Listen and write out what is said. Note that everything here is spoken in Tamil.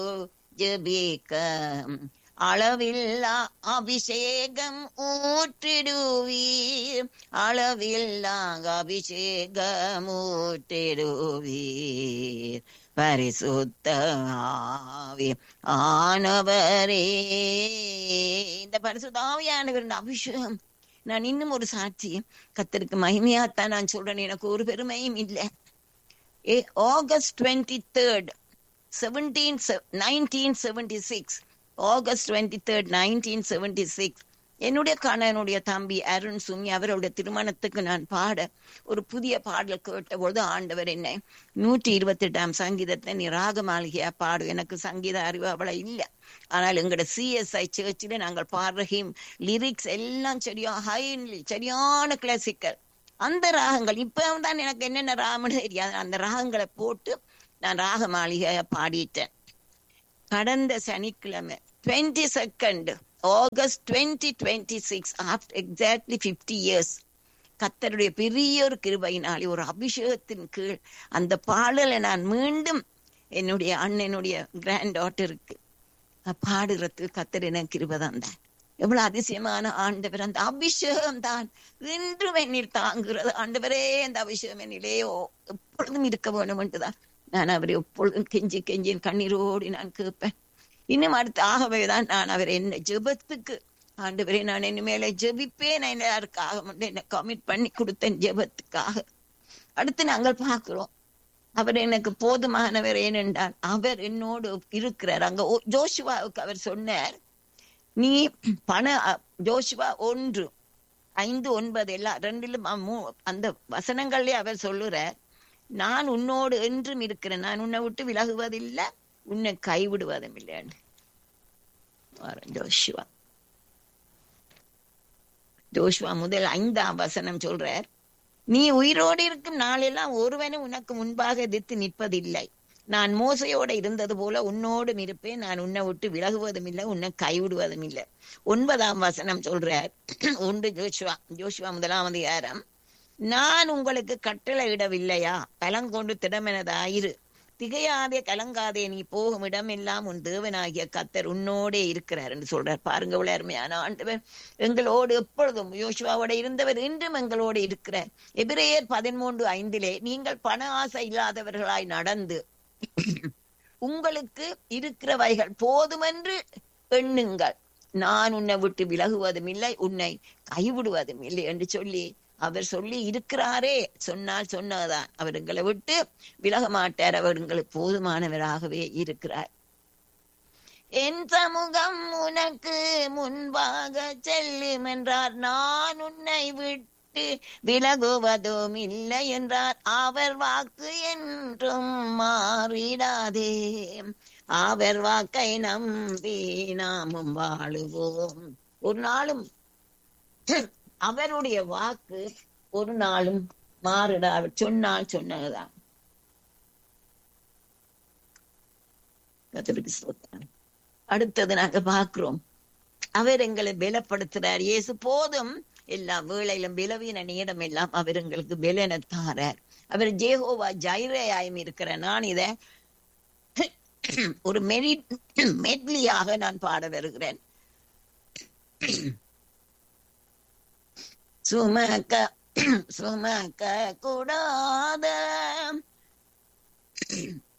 ஜெபிக்க அளவில்லா அபிஷேகம் ஊற்றிடுவீர் அளவில்லா அபிஷேகம் ஊற்றிடுவீர் பரிசுத்த ஆவி ஆனவரே இந்த பரிசுத்த ஆவியானவர் அபிஷேகம் நான் இன்னும் ஒரு சாட்சி கத்தருக்கு மகிமையாத்தான் நான் சொல்றேன் எனக்கு ஒரு பெருமையும் இல்லை ஏ August twenty third seventeen nineteen seventy six August twenty third nineteen seventy six என்னுடைய கணவனுடைய தம்பி அருண் சுமி அவருடைய திருமணத்துக்கு நான் பாட ஒரு புதிய பாடல் கேட்டபொழுது ஆண்டவர் என்னை நூற்றி இருபத்தி எட்டாம் சங்கீதத்தை நீ ராக மாளிகையா பாடு எனக்கு சங்கீத அறிவு அவ்வளவு இல்லை ஆனால் எங்களோட சிஎஸ்ஐ சர்ச்சில் நாங்கள் பாடுற ஹிம் லிரிக்ஸ் எல்லாம் சரியா ஹை சரியான கிளாசிக்கல் அந்த ராகங்கள் இப்ப தான் எனக்கு என்னென்ன ராகம்னு தெரியாது அந்த ராகங்களை போட்டு நான் ராக மாளிகைய பாடிட்டேன் கடந்த சனிக்கிழமை twenty second August twenty twenty six after exactly fifty years கத்தருடைய பெரிய ஒரு கிருபையினாலே ஒரு அபிஷேகத்தின் கீழ் அந்த பாடலை நான் மீண்டும் என்னுடைய அண்ணனுடைய கிராண்ட் டாட்டருக்கு பாடுறதுக்கு கத்தர் எனக்கு கிருபதான் தான் எவ்வளவு அதிசயமான ஆண்டவர் அந்த அபிஷேகம் தான் இன்றும் என்னில் தாங்குகிறது ஆண்டவரே அந்த அபிஷேகம் என்னிலேயோ எப்பொழுதும் இருக்க வேணும் என்றுதான் நான் அவரை எப்பொழுதும் கெஞ்சி கெஞ்சின் கண்ணீரோடு நான் கேட்பேன் இன்னும் அடுத்த ஆகவே தான் நான் அவர் என்ன ஜெபத்துக்கு ஆண்டவரே நான் இனிமேல ஜெபிப்பேன் எல்லாருக்காக மட்டும் என்ன கமிட் பண்ணி கொடுத்தேன் ஜெபத்துக்காக அடுத்து நாங்கள் பார்க்கிறோம் அவர் எனக்கு போதுமானவர் ஏனென்றால் அவர் என்னோடு இருக்கிறார் அங்க ஜோஷுவாவுக்கு அவர் சொன்னார் நீ பண ஜோஷுவா ஒன்று ஐந்து ஒன்பது எல்லாம் ரெண்டிலும் அந்த வசனங்கள்லயே அவர் சொல்லுறார் நான் உன்னோடு என்றும் இருக்கிறேன் நான் உன்னை விட்டு விலகுவதில்லை உன்னை கைவிடுவதும் இல்லைன்னு ஜோஷுவா ஜோஷுவா முதல் ஐந்தாம் வசனம் சொல்றார் நீ உயிரோடு இருக்கும் நாளெல்லாம் ஒருவனும் உனக்கு முன்பாக எதிர்த்து நிற்பதில்லை நான் மோசையோட இருந்தது போல உன்னோடும் இருப்பேன் நான் உன்னை விட்டு விலகுவதும் இல்லை உன்னை கைவிடுவதும் இல்லை ஒன்பதாம் வசனம் சொல்றார் ஒன்று ஜோஷுவா ஜோஷுவா முதலாவது யாரம் நான் உங்களுக்கு கட்டளை இடவில்லையா பலங்கொண்டு திடமெனதாயிரு திகையாதே கலங்காதே நீ போகும் இடமெல்லாம் உன் தேவனாகிய கத்தர் உன்னோடே இருக்கிறார் என்று சொல்றார் பாருங்க இவ்வளவு அருமையான ஆண்டவர் எங்களோடு எப்பொழுதும் யோசுவாவோட இருந்தவர் இன்றும் எங்களோடு இருக்கிறார் எபிரேயர் பதிமூன்று ஐந்திலே நீங்கள் பண ஆசை இல்லாதவர்களாய் நடந்து உங்களுக்கு இருக்கிறவைகள் போதுமென்று எண்ணுங்கள் நான் உன்னை விட்டு விலகுவதும் இல்லை உன்னை கைவிடுவதும் இல்லை என்று சொல்லி அவர் சொல்லி இருக்கிறாரே சொன்னால் சொன்னதான் அவர் எங்களை விட்டு விலக மாட்டார் அவர் எங்களுக்கு போதுமானவராகவே இருக்கிறார் என் சமூகம் உனக்கு முன்பாக செல்லும் என்றார் நான் உன்னை விட்டு விலகுவதும் இல்லை என்றார் அவர் வாக்கு என்றும் மாறிடாதே அவர் வாக்கை நம்பி நாமும் வாழுவோம் ஒரு நாளும் அவருடைய வாக்கு ஒரு நாளும் மாறுடா அவர் சொன்னால் சொன்னதுதான் அடுத்தது நாங்க பாக்குறோம் அவர் எங்களை பலப்படுத்துறார் இயேசு போதும் எல்லா வேளையிலும் பலவீன நேரம் எல்லாம் அவர் எங்களுக்கு பலனை தாரார் அவர் ஜேகோவா ஜைரேயாயும் இருக்கிற நான் இத ஒரு மெரி மெட்லியாக நான் பாட வருகிறேன் சுமக்க சுமக்க கூடாத